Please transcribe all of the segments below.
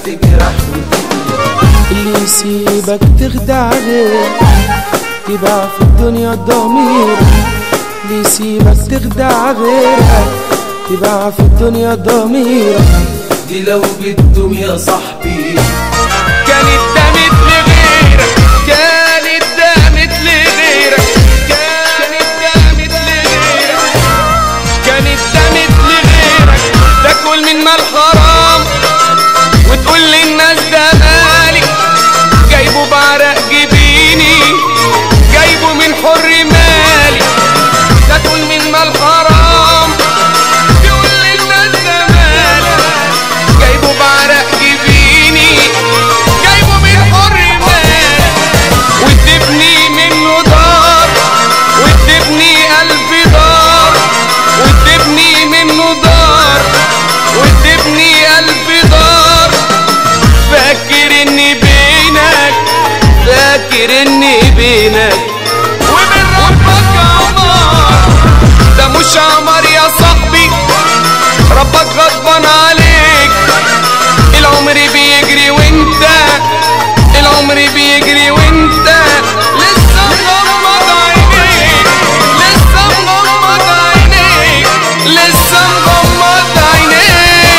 تجرح وتقلب اللي يسيبك تخدع غير يباع في الدنيا الضمير اللي يسيبك تخدع غيرك يباع في الدنيا ضمير دي لو بدهم يا صاحبي كانت دامت لغيرك كانت دامت لغيرك كانت دامت لغيرك كانت دامت لغيرك تاكل من مال حرام وتقول للناس ده مالي جايبه بعرق جبيني جايبه من حر مالي تاكل من مال حرام تقول للناس ده مالي جايبه بعرق جبيني جايبه من حر مالي وتبني منه دار وتبني قلبي دار وتبني منه دار وتبني قلبي دار فاكر اني بينك فاكر اني بينك ومن ربك عمار ده مش عمر يا صاحبي ربك غضبان عليك العمر بيجري وانت العمر بيجري وانت لسه مغمض عينيك لسه مغمض عينيك لسه مغمض عينيك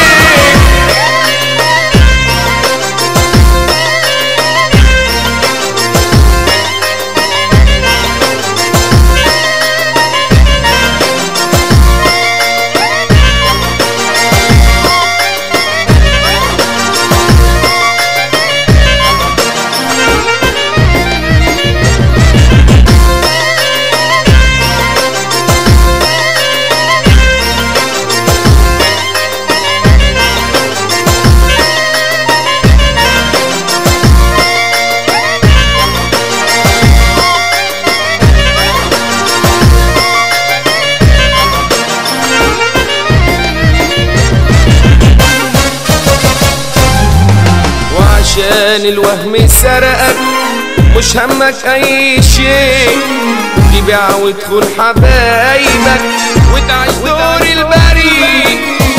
وعشان الوهم سرقك مش همك اي شيء تبيع وتخون حبايبك وتعيش دور البريء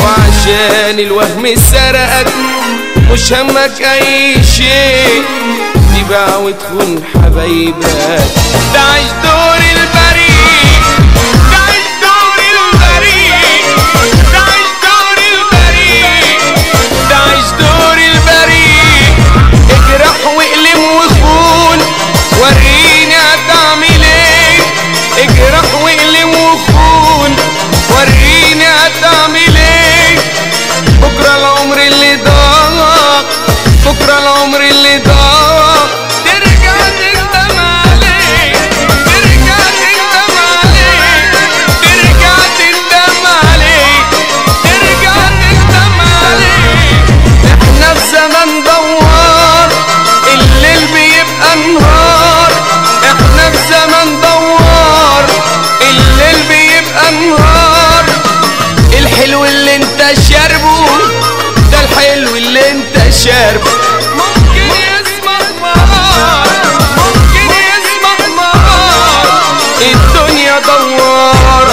وعشان الوهم سرقك مش همك اي شيء تبيع وتخون حبايبك تعيش دور البريء تعيش دور البريء تعيش دور البريء تعيش دور البريء اجرح واقلم وخون وريني هتعمل ايه اجرح واقلم وخون وريني هتعمل ايه بكره العمر اللي ضاق بكره العمر اللي ضاق ترجع تندم عليه ترجع تندم عليه ترجع تندم عليه ترجع تندم عليه احنا في زمن دوار الليل بيبقى نهار احنا في زمن دوار الليل بيبقى نهار الحلو اللي انت شاربه ده الحلو اللي انت شاربه ممكن يسمع نهار ممكن يسمع نهار الدنيا دوار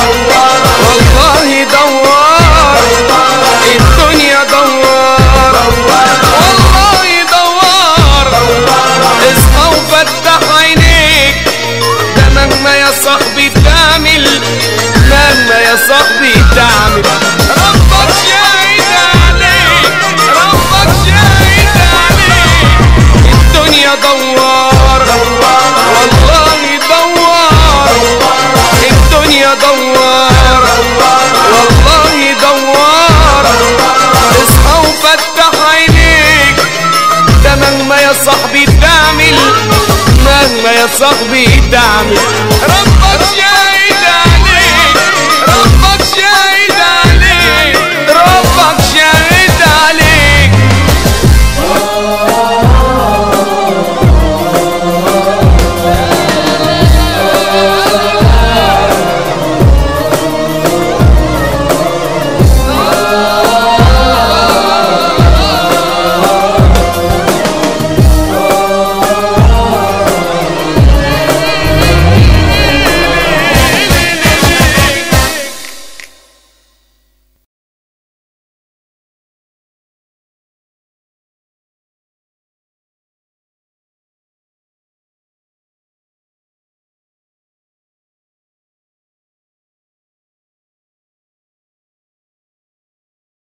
والله دوار الدنيا دوار والله دوار اصحى وفتح عينيك ده مهما يا صاحبي تعمل مهما يا صاحبي تعمل ربك شاهد عليك ربك شاهد عليك الدنيا دوار والله دوار الدنيا دوار والله دوار اصحى وفتح عينيك ده مهما يا صاحبي تعمل مهما يا صاحبي تعمل ربك شاهد